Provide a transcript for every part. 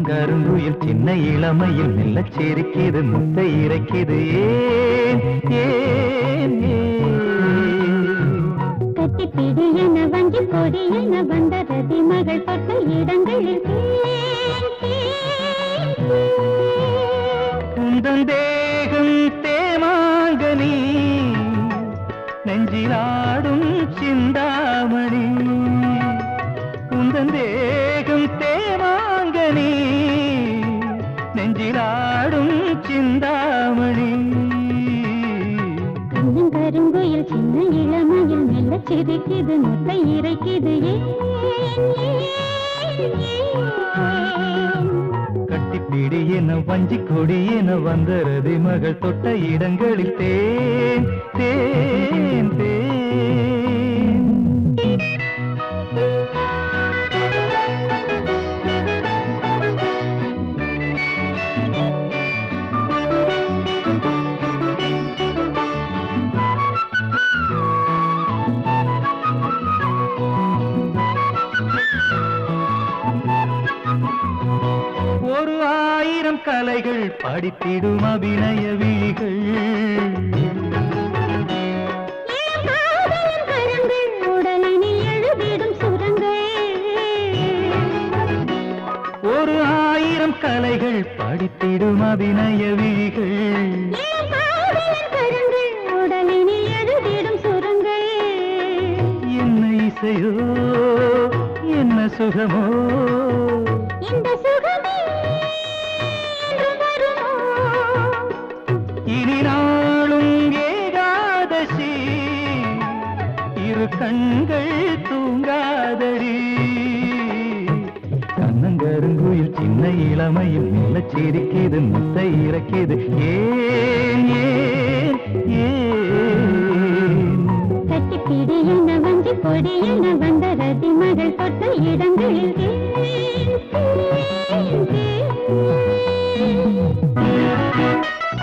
கண்ணங்கருங்குயில் சின்ன இளமையில் மெல்ல சிரிக்குது முத்தை இறைக்குது ஏன் ஏன் ஏன் கட்டிப்பிடி என வஞ்சி கொடி என வந்த ரதி மகள் தொட்ட இடங்களில் தேன், தேன், தேன். உந்தன் தேகம் தேமாங்கனி நெஞ்சிலாடும் சிந்தாமணி உந்தன் தேகம் தேமாங்கனி நெஞ்சிலாடும் சிந்தாமணி கண்ணங்கருங்குயில் சின்ன இளமையில் மெல்ல சிரிக்குது முட்டை இறைக்குது ஏன், ஏன், ஏன்? கட்டிப்பிடி என வஞ்சி கொடி என வந்தரது மகள் தொட்ட இடங்களில் தேன் தேன் தேன் ஒரு ஆயிரம் கலைகள் படித்திடும் அபிநய விழிகள் இளங்காதலின் கரங்கள் உடலினில் எழுதிடும் சுரங்கள் ஒரு ஆயிரம் கலைகள் படித்திடும் அபிநய விழிகள் இளங்காதலின் கரங்கள் உடலினில் எழுதிடும் சுரங்கள் என்ன இசையோ என்ன சுகமோ இந்த சுகமே என்று வருமோ இனி நாளும் ஏகாதசி இரு கண்கள் தூங்காதடி கண்ணங்கருங்குயில் சின்ன இளமையில் மெல்ல சிரிக்குது முத்தை இறக்கிது ஏன் ஏன் ஏன் கட்டிப்பிடி என வஞ்சி கொடி என வந்த ரதி மகள் தொட்ட இடங்களில் தேன், தேன், தேன்.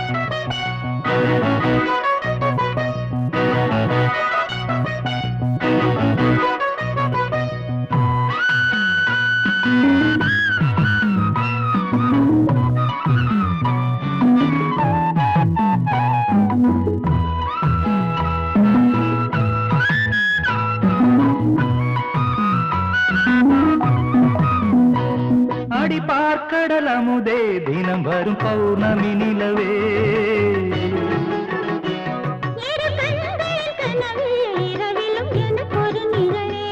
அடி பார்க்கடல் அமுதே தினம் வரும் பௌர்ணமி நிலவே இரு கண்களின் கனவில் இரவிலும் எனக்கொரு நிழலே.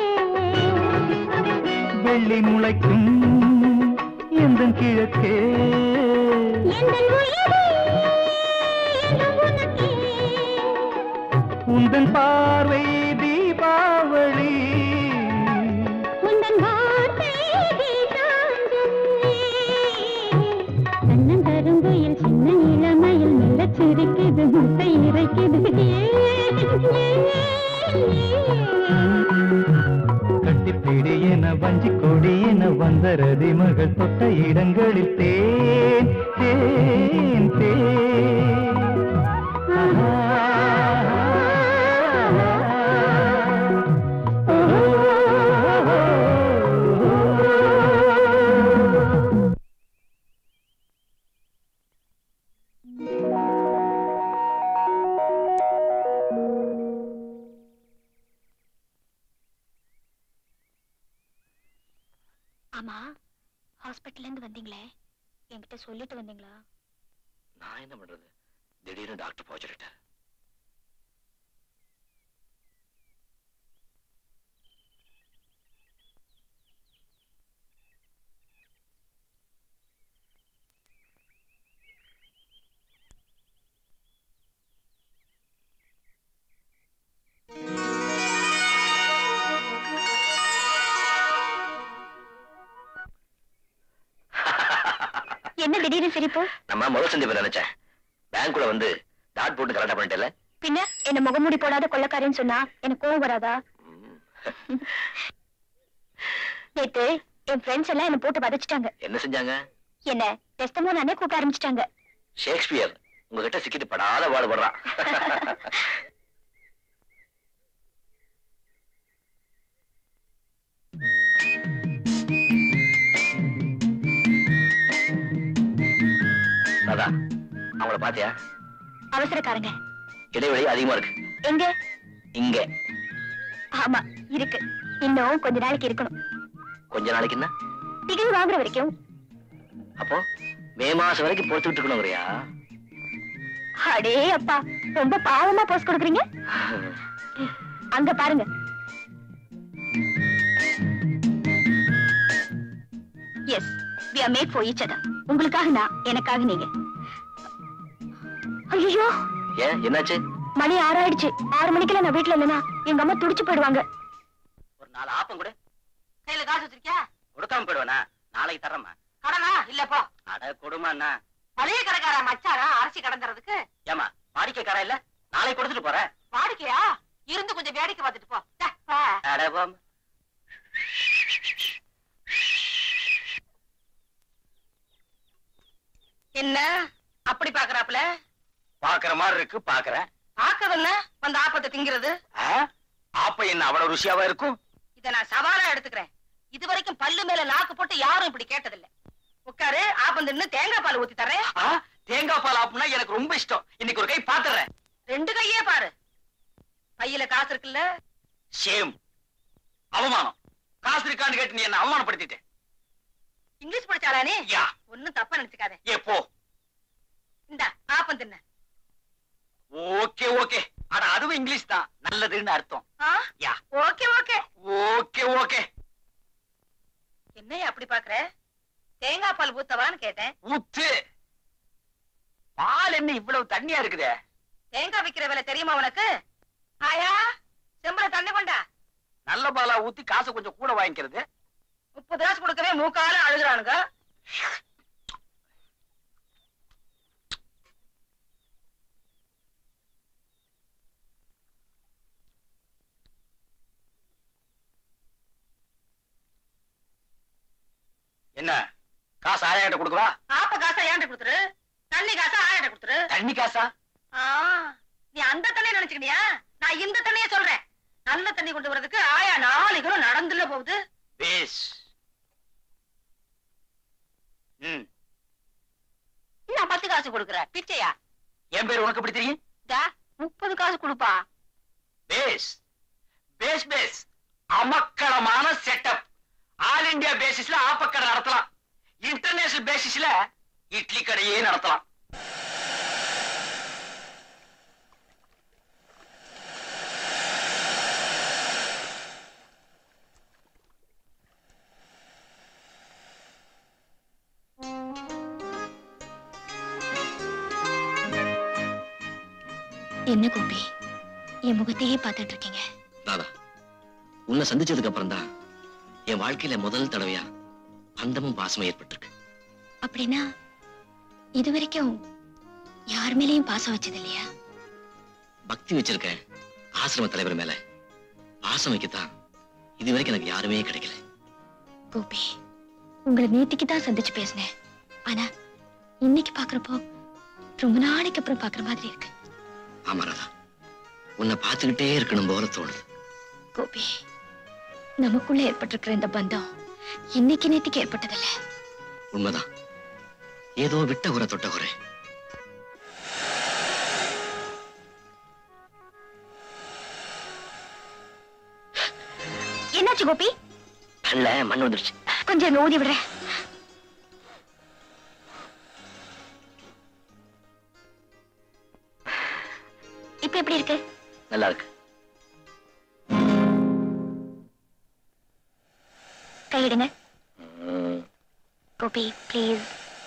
வெள்ளி முளைக்கும் எந்த கிழக்கே எந்தன் உயிரே என்றும் உனக்கே. உந்தன் பார்வை தீபாவளி உந்தன் வார்த்தை கீதாஞ்சலி. கண்ணங்கருங்குயில் சின்ன இளமையில் மெல்லச் சிரிக்குது முட்டை இறைக்குது ஏன், ஏன், ஏன்? கட்டிப்பிடி என வஞ்சி கொடி என வந்த ரதி மகள் தொட்ட இடங்களில் தேன் தேன் தேன் ஆஹா. ஆமா ஹாஸ்பிட்டல்ல இருந்து வந்தீங்களே என்கிட்ட சொல்லிட்டு வந்தீங்களா நான் என்ன பண்றது திடீர்னு டாக்டர் போக சொல்லிட்டார் என்ன திடீர்னு சிரிப்பு நம்ம முதல் சந்திப்பு நினைச்சேன் பேங்க்குள்ள வந்து டாட் போட்டு கரெக்டா பண்ணிட்டல பின்ன என்ன முகமூடி போடாத கொள்ளக்காரன்னு சொன்னா எனக்கு கோவம் வராதா நேத்து என் ஃப்ரெண்ட்ஸ் எல்லாம் என்ன போட்டு வதச்சிட்டாங்க என்ன செஞ்சாங்க என்ன டெஸ்டமோ நானே கூப்பிட ஆரம்பிச்சிட்டாங்க ஷேக்ஸ்பியர் உங்ககிட்ட சிக்கிட்டு படாத பாடுபடுறான் ராதா அவங்கள பாத்தியா அவசரக்காரங்க இடைவெளி அதிகமா இருக்கு எங்க இங்க ஆமா இருக்கு இன்னும் கொஞ்ச நாளைக்கு இருக்கணும் கொஞ்ச நாளைக்கு என்ன டிகிரி வாங்குற வரைக்கும் அப்போ மே மாசம் வரைக்கும் பொறுத்துக்கிட்டு இருக்கணுங்கிறியா அடே அப்பா ரொம்ப பாவமா போஸ்ட் கொடுக்குறீங்க அங்க பாருங்க yes we are made for each other உங்களுக்காக நான் எனக்காக நீங்க ஐயோ ஏன் என்னாச்சு மணி ஆறாயிடுச்சு ஆறு மணிக்கெல்லாம் நான் வீட்டுல இல்லைன்னா எங்க அம்மா துடிச்சு போயிடுவாங்க ஒரு நாலு ஆப்பம் கூட கையில காசு வச்சிருக்கியா கொடுக்காம போயிடுவேனா நாளைக்கு தரமா கடனா இல்லப்பா அட கொடுமாண்ணா பழைய கடைக்கார மச்சாரா அரிசி கடந்துறதுக்கு ஏமா வாடிக்கைக்காரன் இல்ல நாளைக்கு கொடுத்துட்டு போறேன் வாடிக்கையா இருந்து கொஞ்சம் வேடிக்கை பார்த்துட்டு போ டே, போ. அட போம். என்ன அப்படி பாக்குறாப்ல பாக்குற மாதிரி இருக்கு பாக்குறேன் பாக்குறது என்ன வந்து ஆப்பத்தை திங்கிறது ஆ? ஆப்பம் என்ன அவ்வளவு ருசியாவா இருக்கும் இத நான் சவாலா எடுத்துக்கிறேன் இது வரைக்கும் பல்லு மேல நாக்கு போட்டு யாரும் இப்படி கேட்டதில்ல உட்காரு ஆப்பம் தின்னு தேங்காய் பால் ஊத்தி தரேன் ஆ? தேங்காய் பால் ஆப்புனா எனக்கு ரொம்ப இஷ்டம் இன்னைக்கு ஒரு கை பாத்துறேன் ரெண்டு கையே பாரு பையில காசு இருக்குல்ல சேம் அவமானம் காசு இருக்கான்னு கேட்டு நீ என்ன அவமானப்படுத்திட்ட இங்கிலீஷ் படிச்சாலானே யா ஒண்ணும் தப்பா நினைச்சுக்காத ஏ போ இந்த ஆப்பம் தின்ன ஓகே ஓகே ஆனா அதுவும் இங்கிலீஷ் தான் நல்லதுன்னு அர்த்தம் ஆ? Yeah okay okay okay okay என்னைய அப்படி பாக்குற தேங்காய் பால் ஊத்தவான்னு கேட்டேன் ஊத்து பால் என்ன இவ்வளவு தண்ணியா இருக்குதே தேங்காய் விக்கிற விலை தெரியுமா உனக்கு ஆயா செம்பல தண்ணி கொண்டா நல்ல பாலா ஊத்தி காசு கொஞ்சம் கூட வாங்கிக்கிறது முப்பது காசு கொடுக்கவே மூக்கால அழுகுறானுங்க என்ன காசு ஆயிரம் கொடுக்கவா ஆப்ப காசை ஏன்ட்ட கொடுத்துரு தண்ணி காசை ஆயாட்ட கொடுத்துரு தண்ணி காசா ஆ, நீ அந்த தண்ணியை நினைச்சுக்கிட்டியா நான் இந்த தண்ணியை சொல்றேன் நல்ல தண்ணி கொண்டு வரதுக்கு ஆயா நாலு கிலோ நடந்துல போகுது பேஸ் ம் நான் பத்து காசு கொடுக்குறேன் பிச்சையா என் பேர் உனக்கு எப்படி தெரியும் டா, முப்பது காசு கொடுப்பா பேஸ் பேஸ் பேஸ் அமக்களமான செட்டப் ஆல் இந்தியா பேசிஸ்ல ஆப்பக்கடை நடத்தலாம் இன்டர்நேஷனல் பேசிஸ்ல இட்லி கடையே நடத்தலாம் என்ன கோபி என் முகத்தையே பார்த்துட்டு இருக்கீங்க தாதா உன்னை சந்திச்சதுக்கு அப்புறம் தான் என் வாழ்க்கையில முதல் தடவையா அந்தமும் பாசமும் ஏற்பட்டிருக்கு அப்படின்னா இது வரைக்கும் யார் மேலயும் பாசம் வச்சது இல்லையா பக்தி வச்சிருக்க ஆசிரம தலைவர் மேல பாசம் வைக்கத்தான் இது வரைக்கும் எனக்கு யாருமே கிடைக்கல கோபி உங்களை நேத்திக்கு தான் சந்திச்சு பேசினேன் ஆனா இன்னைக்கு பாக்குறப்போ ரொம்ப நாளைக்கு அப்புறம் பாக்குற மாதிரி இருக்கு ஆமா ராதா உன்னை பார்த்துக்கிட்டே இருக்கணும் போல தோணுது கோபி நமக்குள்ள ஏற்பட்டிருக்கிற இந்த பந்தம் இன்னைக்கு நேத்திக்கு ஏற்பட்டதில்ல உண்மைதான் ஏதோ விட்ட குறை தொட்ட குறை என்னாச்சு கோபி கண்ணுல மண் வந்துருச்சு கொஞ்சம் இங்க ஊதி விடுறேன் இப்ப எப்படி இருக்கு நல்லா இருக்கு கையிடுங்க ம், கோபி ப்ளீஸ்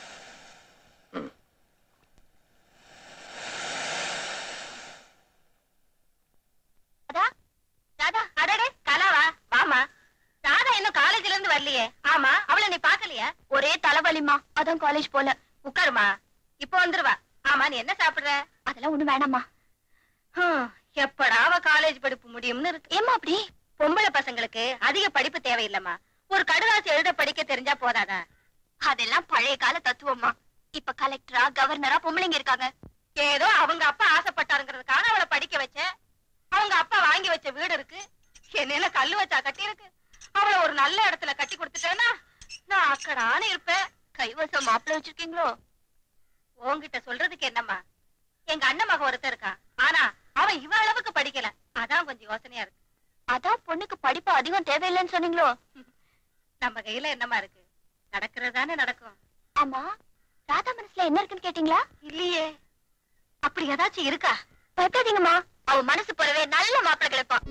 ராதா ராதா அடடே கலாவா வாமா ராதா இன்னும் காலேஜ்ல இருந்து வரலையே ஆமா அவளை நீ பாக்கலையா ஒரே தலைவலிமா அதான் காலேஜ் போல உட்காருமா இப்போ வந்துருவா ஆமா நீ என்ன சாப்பிடுற அதெல்லாம் ஒண்ணு வேணாமா எப்படா அவ காலேஜ் படிப்பு முடியும்னு இருக்கு ஏமா அப்படி பொம்பளை பசங்களுக்கு அதிக படிப்பு தேவையில்லம்மா ஒரு கடுதாசி எழுத படிக்க தெரிஞ்சா போதாதா அதெல்லாம் பழைய கால தத்துவமா இப்ப கலெக்டரா கவர்னரா பொம்பளைங்க இருக்காங்க ஏதோ அவங்க அப்பா ஆசைப்பட்டாருங்கிறதுக்காக அவளை படிக்க வச்ச அவங்க அப்பா வாங்கி வச்ச வீடு இருக்கு என்ன கல்லு வச்சா கட்டி இருக்கு அவளை ஒரு நல்ல இடத்துல கட்டி கொடுத்துட்டேன்னா நான் அக்கடான்னு இருப்பேன் கைவசம் மாப்பிள்ள வச்சிருக்கீங்களோ உன்கிட்ட சொல்றதுக்கு என்னம்மா எங்க அண்ணன் மகன் ஒருத்தன் இருக்கான் ஆனா அவன் இவ அளவுக்கு படிக்கல அதான் கொஞ்சம் யோசனையா இருக்கு அதான் பொண்ணுக்கு படிப்பு அதிகம் தேவையில்லைன்னு சொன்னீங்களோ நம்ம கையில என்னமா இருக்கு நடக்கிறதானே நடக்கும் ஆமா ராதா மனசுல என்ன இருக்குன்னு கேட்டீங்களா இல்லையே அப்படி ஏதாச்சும் இருக்கா பத்தாதீங்கம்மா அவ மனசு போறவே நல்ல மாப்பிள்ளை கிடைப்பான்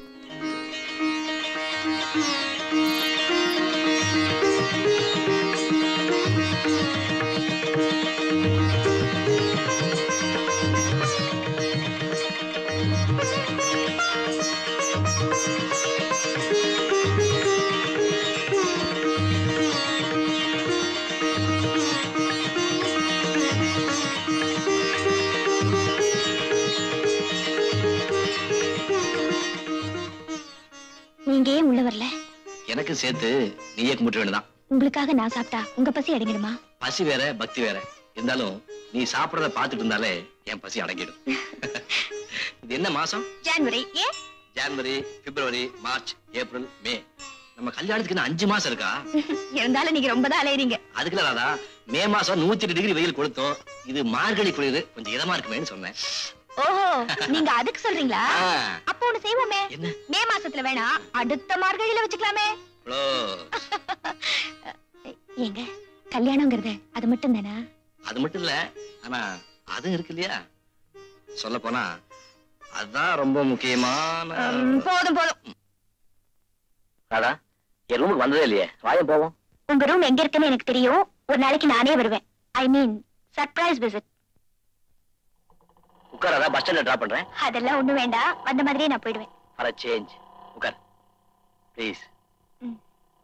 நீங்க ஏன் உள்ள வரல எனக்கு சேர்த்து நீயே கும்பிட்டு வேணுதான் உங்களுக்காக நான் சாப்பிட்டா உங்க பசி அடங்கிடுமா பசி வேற பக்தி வேற இருந்தாலும் நீ சாப்பிடறத பாத்துட்டு இருந்தாலே என் பசி அடங்கிடும் இது என்ன மாசம் ஜான்வரி ஏன் ஜனவரி பிப்ரவரி மார்ச் ஏப்ரல் மே நம்ம கல்யாணத்துக்கு இன்னும் அஞ்சு மாசம் இருக்கா இருந்தாலும் நீங்க ரொம்ப தான் அலையறீங்க அதுக்குள்ள ராதா மே மாசம் நூத்தி எட்டு டிகிரி வெயில் கொடுத்தோம் இது மார்கழி குளிர் கொஞ்சம் இதமா இருக்குமேன்னு சொன்னேன் ஓஹோ நீங்க அதுக்கு சொல்றீங்களா ஆ, அப்ப ஒண்ணு செய்வோமே என்ன மே மாசத்துல வேணா அடுத்த மார்கழியில வச்சுக்கலாமே close. ஏங்க கல்யாணங்கிறது அது மட்டும் தானா அது மட்டும் இல்ல ஆனா அதுவும் இருக்கு இல்லையா சொல்ல போனா அதுதான் ரொம்ப முக்கியமான போதும் போதும் ராதா என் ரூமுக்கு வந்ததே இல்லையே வாயம் போவோம் உங்க ரூம் எங்க இருக்குன்னு எனக்கு தெரியும் ஒரு நாளைக்கு நானே வருவேன் ஐ மீன் சர்ப்ரைஸ் விசிட் உட்காராதா பஸ் ஸ்டாண்ட்ல டிராப் பண்றேன் அதெல்லாம் ஒண்ணும் வேண்டாம் வந்த மாதிரியே நான் போயிடுவேன் ஃபார் சேஞ்ச் உட்கார் ப்ளீஸ் ம்.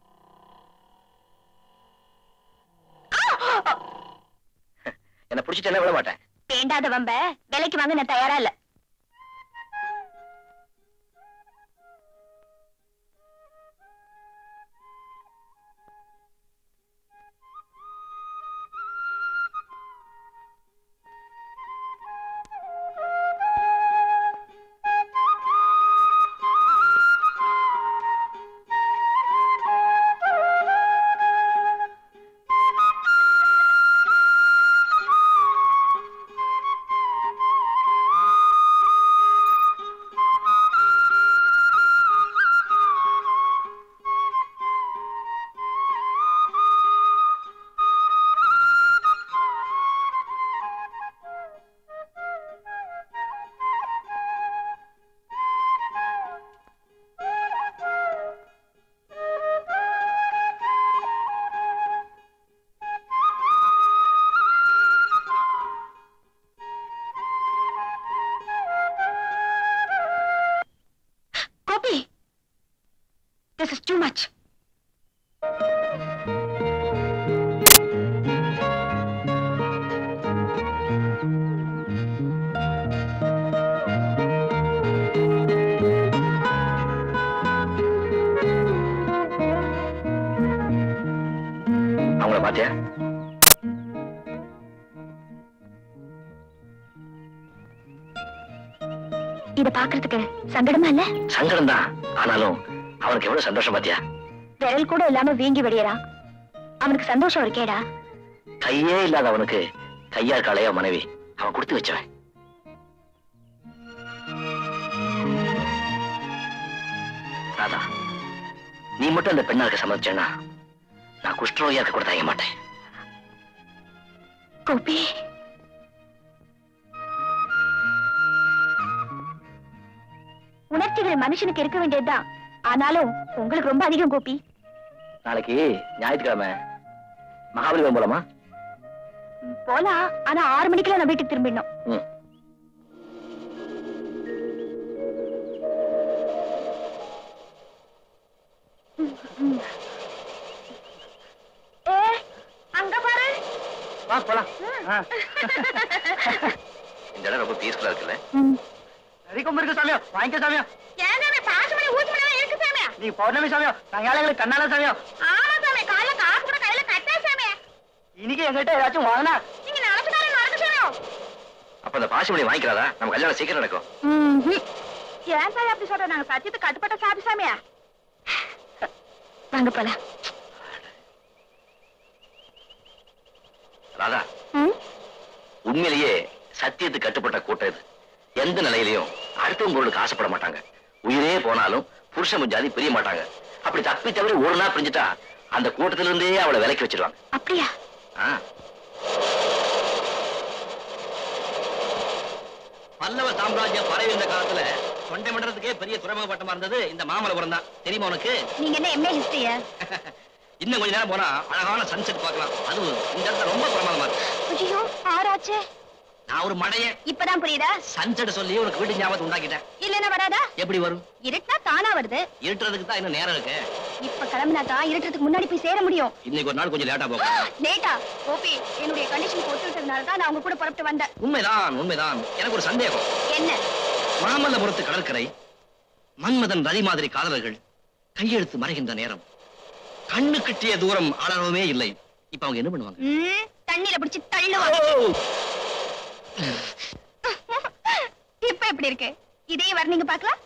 என்ன பிடிச்சிட்டு விட மாட்டேன் வேண்டாத வம்ப விலைக்கு வாங்க நான் தயாரா இல்ல Gopi this is too much அவங்கள பாத்தியா இத பாக்குறதுக்கு சங்கடமா இல்ல சங்கடம் தான் ஆனாலும் அவனுக்கு எவ்வளவு சந்தோஷம் பாத்தியா விரல் கூட இல்லாம வீங்கி வெடியறான் அவனுக்கு சந்தோஷம் இருக்கேடா கையே இல்லாத அவனுக்கு கையா இருக்காளையா மனைவி அவன் கொடுத்து வச்சவன் ராதா நீ மட்டும் அந்த பெண்ணா இருக்க சம்மதிச்சேன்னா நான் குஷ்டரோகியா இருக்க கூட தயங்க மாட்டேன் கோபி உணர்ச்சிகள் மனுஷனுக்கு இருக்க வேண்டியதுதான் ஆனாலும் உங்களுக்கு ரொம்ப அதிகம் கோபி நாளைக்கு ஞாயிற்றுக்கிழமை மகாபலிபுரம் போலாமா ம், போலாம் ஆனா ஆறு மணிக்கெல்லாம் நான் வீட்டுக்கு திரும்பிடணும் ம். ஏ அங்க பாரு வா போலாம் ஆ. இந்த இடம் ரொம்ப பீஸ்ஃபுல்லா இருக்குல்ல நிறைய கொம்பு இருக்கு சாமியோ வாங்கிக்க சாமியோ ஏன்னா பாசு மணி ஊசி மணி இருக்கு சாமி நீ பௌர்ணமி சாமியோ சாயங்காலங்களுக்கு கண்ணால சாமியோ ஆமா சாமி காலைல காசு கூட கையில கட்டா சாமி இன்னைக்கு எங்கிட்ட ஏதாச்சும் வாங்கினா நீங்க நினைச்சு காலம் நடக்க சாமியோ அப்ப அந்த பாசிமணி வாங்கிக்கிறாதா நம்ம கல்யாணம் சீக்கிரம் நடக்கும் ஏன் சாமி அப்படி சொல்ற நாங்க சத்தியத்தை கட்டுப்பட்ட சாமி சாமியா வாங்க போலாம் ராதா ம்? உண்மையிலேயே சத்தியத்துக்கு கட்டுப்பட்ட கூட்டம் இது எந்த நிலையிலையும் அடுத்தவங்க பொருளுக்கு ஆசைப்பட மாட்டாங்க உயிரே போனாலும் புருஷன் ஜாதி பிரிய மாட்டாங்க அப்படி தப்பி தவறி ஒரு நாள் பிரிஞ்சுட்டா அந்த கூட்டத்துல இருந்தே அவளை விலக்கி வச்சிருவாங்க அப்படியா ஆ. பல்லவ சாம்ராஜ்யம் பரவி இருந்த காலத்துல தொண்டை மண்டலத்துக்கே பெரிய துறைமுக பட்டமா இருந்தது இந்த மாமல்லபுரம் தான் தெரியுமா உனக்கு நீங்க என்ன எம்ஏ ஹிஸ்டரியா இன்னும் கொஞ்ச நேரம் போனா அழகான சன்செட் பார்க்கலாம் அதுவும் இந்த இடத்துல ரொம்ப பிரமாதமா இருக்கு ஐயோ ஆறாச்சே நான் ஒரு மடையன் இப்பதான் புரியுதா சன்செட் சொல்லி உனக்கு வீட்டு ஞாபகத்தை உண்டாக்கிட்டேன் இல்லன்னா வராதா எப்படி வரும் இருட்டா தானா வருது இருட்டுறதுக்கு தான் இன்னும் நேரம் இருக்கு இப்ப கிளம்பினா தான் இருட்டுறதுக்கு முன்னாடி போய் சேர முடியும் இன்னைக்கு ஒரு நாள் கொஞ்சம் லேட்டா போகும் லேட்டா கோபி என்னுடைய கண்டிஷன் ஒத்துக்கிட்டதுனால தான் நான் உங்க கூட புறப்பட்டு வந்தேன் உண்மைதான் உண்மைதான் எனக்கு ஒரு சந்தேகம் என்ன மாமல்லபுரத்து கடற்கரை மன்மதன் ரதி மாதிரி காதலர்கள் கையெழுத்து மறைகின்ற நேரம் கண்ணு கிட்டிய தூரம் அளவுமே இல்லை இப்ப அவங்க என்ன பண்ணுவாங்க ம், தண்ணியில பிடிச்சு தள்ளுவாங்க இப்ப எப்படி இருக்கு இதே வர்ணிங்க பாக்கலாம்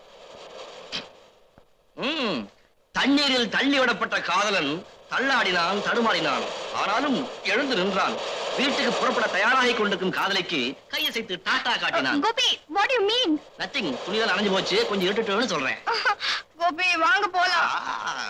ம், தண்ணீரில் தள்ளி விடப்பட்ட காதலன் தள்ளாடினான் தடுமாறினான் ஆனாலும் எழுந்து நின்றான் வீட்டுக்கு புறப்பட தயாராகி கொண்டிருக்கும் காதலிக்கு கையசைத்து டாட்டா காட்டினான் Gopi what you mean nothing துணிதான் அணைஞ்சு போச்சு கொஞ்சம் இருட்டுன்னு சொல்றேன் கோபி வாங்க போலாம் ஆ.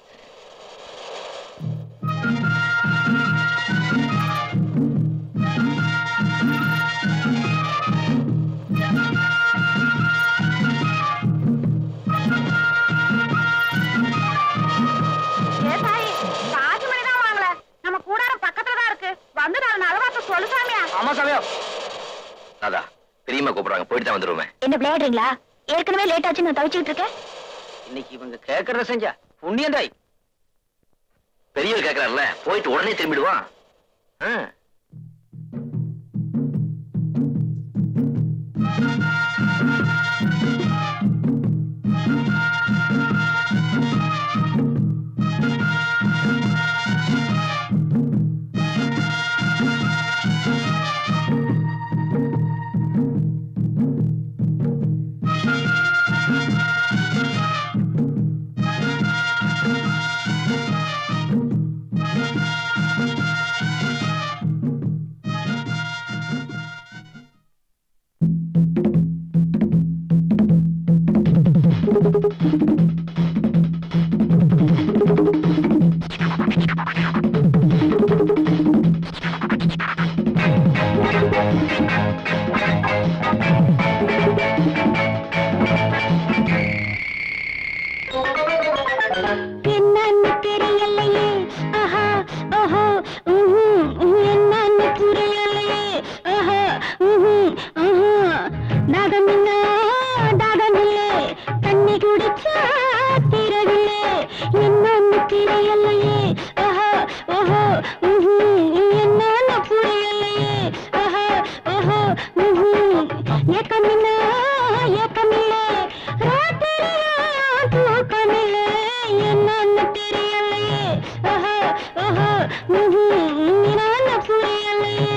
ஏ தாயி ராஜமணி தான் வாங்கல நம்ம கூடாரம் பக்கத்துல தான் இருக்கு வந்து நாலு நலவாத்த சொல்லு சாமியா ஆமா சமயம் அதா பெரியம்மா கூப்பிடுறாங்க போயிட்டு தான் வந்துருவேன் என்ன விளையாடுறீங்களா ஏற்கனவே லேட் ஆச்சு நான் தவிச்சுட்டு இருக்கேன் இன்னைக்கு இவங்க கேக்குறத செஞ்சா புண்ணியந்தாய் பெரியவர் கேக்குறாருல போயிட்டு உடனே திரும்பிடுவான் ஆ. என்னன்னு தெரியலையே ஆஹா ஓஹோ உஹும், என்னன்னு புரியலையே ஆஹா உஹும், ஆஹா தாகமில்லை தாகமில்லை தண்ணி குடிச்சா திரவில்லை என்னன்னு தெரியலையே ஆஹா ஓஹோ உஹும், என்னன்னு புரியலையே ஆஹா ஓஹோ உஹும், ஏக்கமில்லை ஏக்கமில்லை ராத்திரியா தூக்கமில்லை என்னன்னு தெரியலையே ஆஹா ஆஹா உஹும், என்னன்னு புரியலையே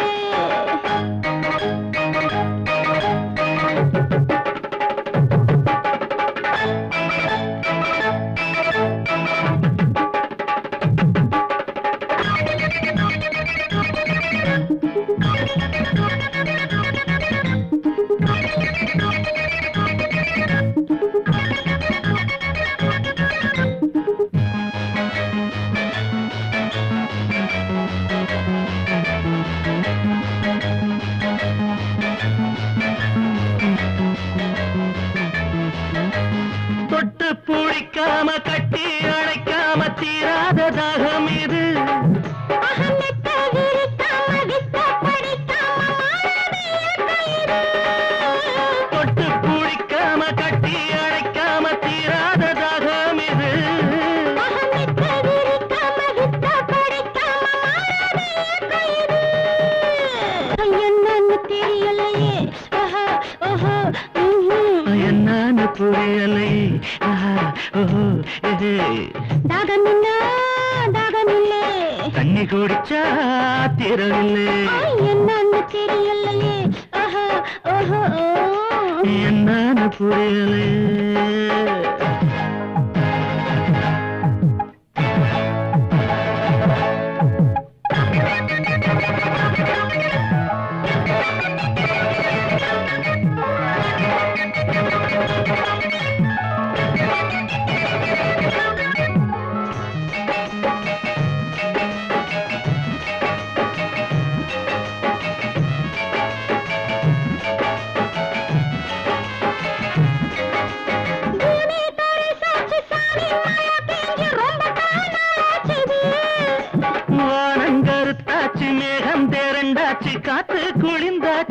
தொட்டு பிடிக்காம கட்டி அழைக்காம தீராத தாகம் இது அகமெத்த விரிக்காம வித்த படிக்காம மாறவிய கயிறு தொட்டு பிடிக்காம கட்டி அழைக்காம தீராத தாகம் இது அகமெத்த விரிக்காம வித்த படிக்காம மாறவிய கயிறு என்னன்னு தெரியலையே ஆஹா ஓஹோ உஹும். என்னன்னு புரியலை ஆஹா, ஓஹோ, ஏஹே. தாகமில்லை தாகமில்லை தண்ணி குடிச்சா தீரவில்லை ஆய், என்னன்னு தெரியலையே ஆஹா ஓஹோ ஓ. என்னன்னு புரியலை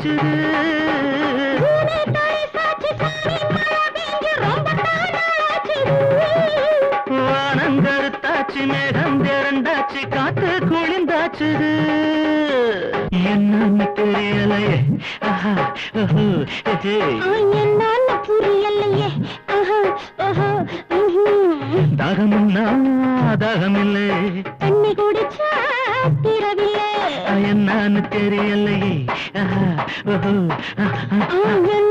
காய்ச்சுது பூமி தாய் சாட்சி சாமி மழை பெஞ்சு ரொம்ப நாளாச்சுது. வானங்கருத்தாச்சு மேகம் திரண்டாச்சு காத்து குளிந்தாச்சுது என்னன்னு தெரியலையே ஆஹா, ஓஹோ, ஹே. ஆ, என்னான்னு புரியலையே ஆஹா, ஓஹோ, ம்ஹும். தாகமுன்னா தாகமில்லை தண்ணி குடிச்சா திரவில்லை என்னன்னு தெரியலையே ஆஹா, ஓஹோ, ஆஹா, ஆ, என்ன